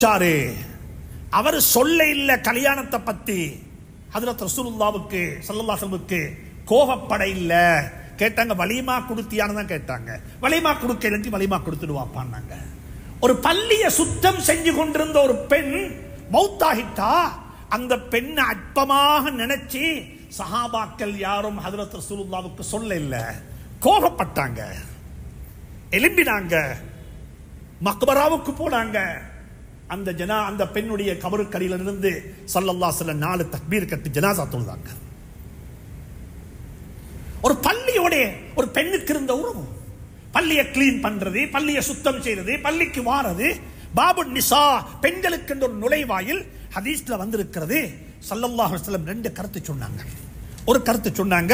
sir அவர் சொல்ல இல்ல கல்யாணத்தை பத்தி ஹதரத் ரசூலுல்லாவுக்கு சல்லல்லாஹுக்கு கோபப்பட இல்ல கேட்டாங்க வலிமா கொடுத்தியான்னு தான் கேட்டாங்க வலிமா கொடுக்க இல்லாட்டி வலிமா கொடுத்துடுவாப்பான்னாங்க ஒரு பள்ளிய சுத்தம் செஞ்சு கொண்டிருந்த ஒரு பெண் மௌத்தாகிட்டா அந்த பெண்ணை அற்பமாக நினைச்சு சஹாபாக்கள் யாரும் ஹதரத் ரசூலுல்லாவுக்கு சொல்ல இல்ல கோபப்பட்டாங்க எழும்பினாங்க மக்பராவுக்கு போனாங்க அந்த ஜனா அந்த பெண்ணுடைய கபருக்கடியில இருந்து சல்லல்லா சில நாலு தக்பீர் கட்டி ஜனாசா தொழுதாங்க ஒரு பள்ளியோட ஒரு பெண்ணுக்கு இருந்த உறவு பள்ளியை கிளீன் பண்றது பள்ளியை சுத்தம் செய்யறது பள்ளிக்கு வாரது பாபு நிசா பெண்களுக்கு ஒரு நுழைவாயில் ஹதீஸ்ல வந்திருக்கிறது சல்லல்லாஹு அலைஹி வஸல்லம் ரெண்டு கருத்து சொன்னாங்க ஒரு கருத்து சொன்னாங்க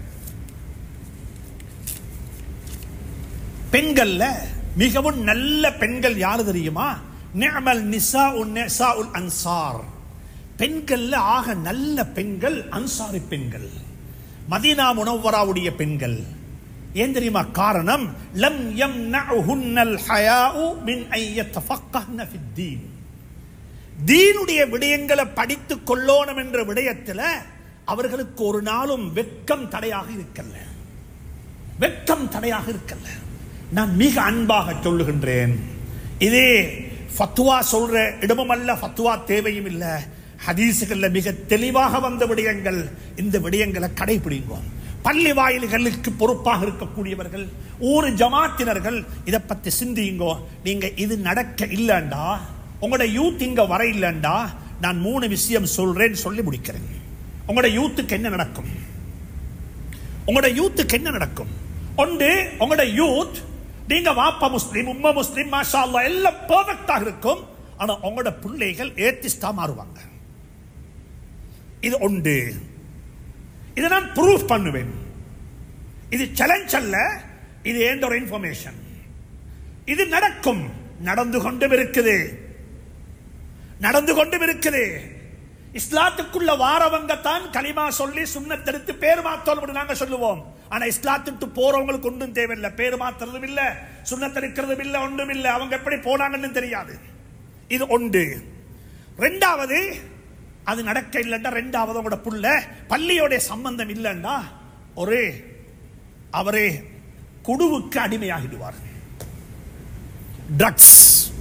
பெண்கள்ல மிகவும் நல்ல பெண்கள் யாரு தெரியுமா நிஅமல் நிசா உன் நிசா உல் அன்சார் பெண்கள்ல ஆக நல்ல பெண்கள் அன்சாரி பெண்கள் மதீனா முனவ்வராவுடைய பெண்கள் ஏன் தெரியுமா காரணம் லம் யம்னஉஹுன்னல் ஹயாஉ மின் ஐ யத்தஃபக்கஹ்ன ஃபித்தீன் தீனுடைய விடயங்களை படித்துக் கொள்ளோணும் என்ற விடயத்துல அவர்களுக்கு ஒரு நாளும் வெட்கம் தடையாக இருக்கல்ல வெட்கம் தடையாக இருக்கல்ல நான் மிக அன்பாக சொல்லுகின்றேன் இதே ஃபத்துவா சொல்ற இடமும் அல்ல ஃபத்துவா தேவையும் இல்ல ஹதீசுகள்ல மிக தெளிவாக வந்த விடயங்கள் இந்த விடயங்களை கடைபிடிங்க பள்ளி வாயில்களுக்கு பொறுப்பாக இருக்கக்கூடியவர்கள் ஊர் ஜமாத்தினர்கள் இதை பத்தி சிந்தியுங்கோ நீங்க இது நடக்க இல்லைண்டா உங்களோட யூத் இங்க வர இல்லைண்டா நான் மூணு விஷயம் சொல்றேன் சொல்லி முடிக்கிறேன் உங்களோட யூத்துக்கு என்ன நடக்கும் உங்களோட யூத்துக்கு என்ன நடக்கும் ஒன்று உங்களோட யூத் நீங்க வாப்பா முஸ்லீம் உம்மா முஸ்லீம் மாஷா அல்லாஹ் எல்லாம் பெர்ஃபெக்ட்டாக இருக்கும் ஆனா உங்களோட பிள்ளைகள் ஏத்திஸ்டா மாறுவாங்க இது உண்டு இதை நான் ப்ரூஃப் பண்ணுவேன் இது சேலஞ்ச் அல்ல இது ஏந்த ஒரு இன்ஃபர்மேஷன் இது நடக்கும் நடந்து கொண்டும் இருக்குது நடந்து கொண்டும் இருக்குது இஸ்லாத்துக்குள்ள வாரவங்க தான் கலிமா சொல்லி சுண்ணத்தெடுத்து பேர் மாத்தோம் நாங்க சொல்லுவோம் ஆனா இஸ்லாத்துக்கு போறவங்களுக்கு ஒன்றும் தேவையில்லை பேர் மாத்துறதும் இல்ல சுண்ணத்தெடுக்கிறதும் இல்ல ஒன்றும் இல்ல அவங்க எப்படி போனாங்கன்னு தெரியாது இது ஒன்று ரெண்டாவது அது நடக்க இல்லைண்டா ரெண்டாவது உங்களோட புள்ள பள்ளியோட சம்பந்தம் இல்லைண்டா ஒரு அவரே குடுவுக்கு அடிமையாகிடுவார் ட்ரக்ஸ்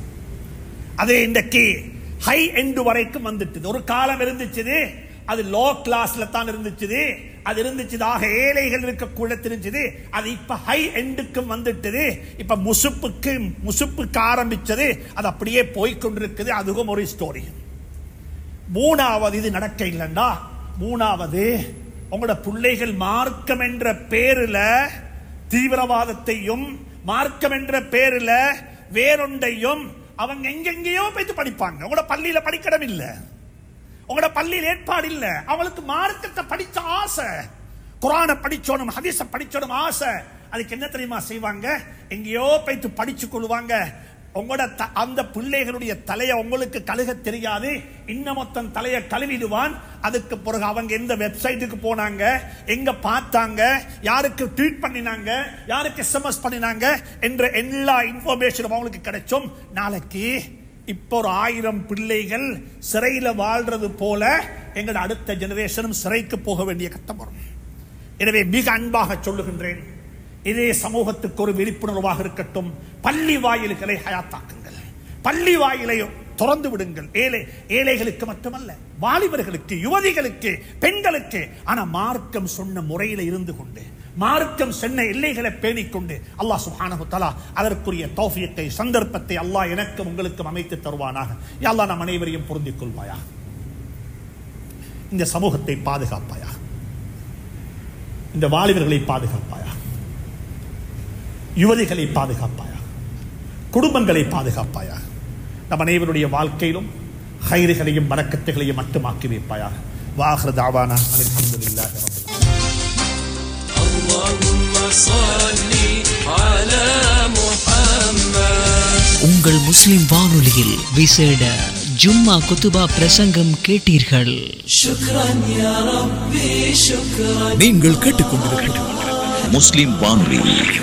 அது இன்றைக்கு ஹை எண்டு வரைக்கும் வந்துட்டு ஒரு காலம் இருந்துச்சு அது லோ கிளாஸ்ல தான் இருந்துச்சு அது இருந்துச்சு ஆக ஏழைகள் இருக்கக்கூட தெரிஞ்சது அது இப்ப ஹை எண்டுக்கும் வந்துட்டது இப்ப முசுப்புக்கு முசுப்புக்கு ஆரம்பிச்சது அது அப்படியே போய்கொண்டிருக்குது அதுவும் ஒரு ஸ்டோரி மூணாவது இது நடக்க இல்லைண்டா மூணாவது உங்களோட பிள்ளைகள் மார்க்கம் என்ற பேருல தீவிரவாதத்தையும் மார்க்கம் என்ற பேருல வேறொண்டையும் அவங்க எங்கெங்கேயோ போயிட்டு படிப்பாங்க உங்களோட பள்ளியில படிக்கடம் இல்ல உங்களோட பள்ளியில் ஏற்பாடு இல்ல அவங்களுக்கு மார்க்கத்தை படிச்ச ஆசை குரானை படிச்சோனும் ஹதீஸ படிச்சோனும் ஆசை அதுக்கு என்ன தெரியுமா செய்வாங்க எங்கேயோ போயிட்டு படிச்சு கொள்வாங்க உங்களோட த- அந்த பிள்ளைகளுடைய தலையை உங்களுக்கு கழுக தெரியாது இன்னமொத்தன் தலையை கழுவிடுவான் அதுக்கு பிறகு அவங்க எந்த வெப்சைட்டுக்கு போனாங்க எங்க பார்த்தாங்க யாருக்கு ட்வீட் பண்ணினாங்க யாருக்கு எஸ்எம்எஸ் பண்ணினாங்க என்ற எல்லா இன்ஃபர்மேஷனும் அவங்களுக்கு கிடைச்சும் நாளைக்கு இப்போ ஒரு ஆயிரம் பிள்ளைகள் சிறையில வாழ்றது போல எங்களோட அடுத்த ஜெனரேஷனும் சிறைக்கு போக வேண்டிய கட்டம் வரும் எனவே மிக அன்பாக சொல்லுகின்றேன் இதே சமூகத்துக்கு ஒரு விழிப்புணர்வாக இருக்கட்டும் பள்ளி வாயில்களை ஹயாத்தாக்குங்கள் பள்ளி வாயிலை திறந்து விடுங்கள் ஏழை ஏழைகளுக்கு மட்டுமல்ல வாலிபர்களுக்கு யுவதிகளுக்கு பெண்களுக்கு ஆனா மார்க்கம் சொன்ன முறையில இருந்து கொண்டு மார்க்கம் சொன்ன எல்லைகளை பேணிக்கொண்டு அல்லாஹ் சுப்ஹானஹு தஆலா அதற்குரிய தௌஃபீக்கை சந்தர்ப்பத்தை அல்லாஹ் எனக்கும் உங்களுக்கும் அமைத்து தருவானாக யா அல்லாஹ் நம் அனைவரையும் பொருந்திக் கொள்வாயா இந்த சமூகத்தை பாதுகாப்பாயா இந்த வாலிபர்களை பாதுகாப்பாயா யுவதிகளை பாதுகாப்பாயா குடும்பங்களை பாதுகாப்பாயா நம் அனைவருடைய வாழ்க்கையிலும் ஹைறுகளையும் மறக்கத்துகளையும் மட்டுமாக்கி வைப்பாயாக வாஹ்ர தாவானா அல்ஹம்துலில்லாஹி ரப்பில் اللهم صل على محمد உங்கள் முஸ்லிம் வானொலியில் விசேட ஜும்மா குத்துபா பிரசங்கம் கேட்டீர்கள் شكرا يا ربي شكرا நீங்கள் கேட்டுக்கொண்டிருக்கிறது முஸ்லிம் வானொலி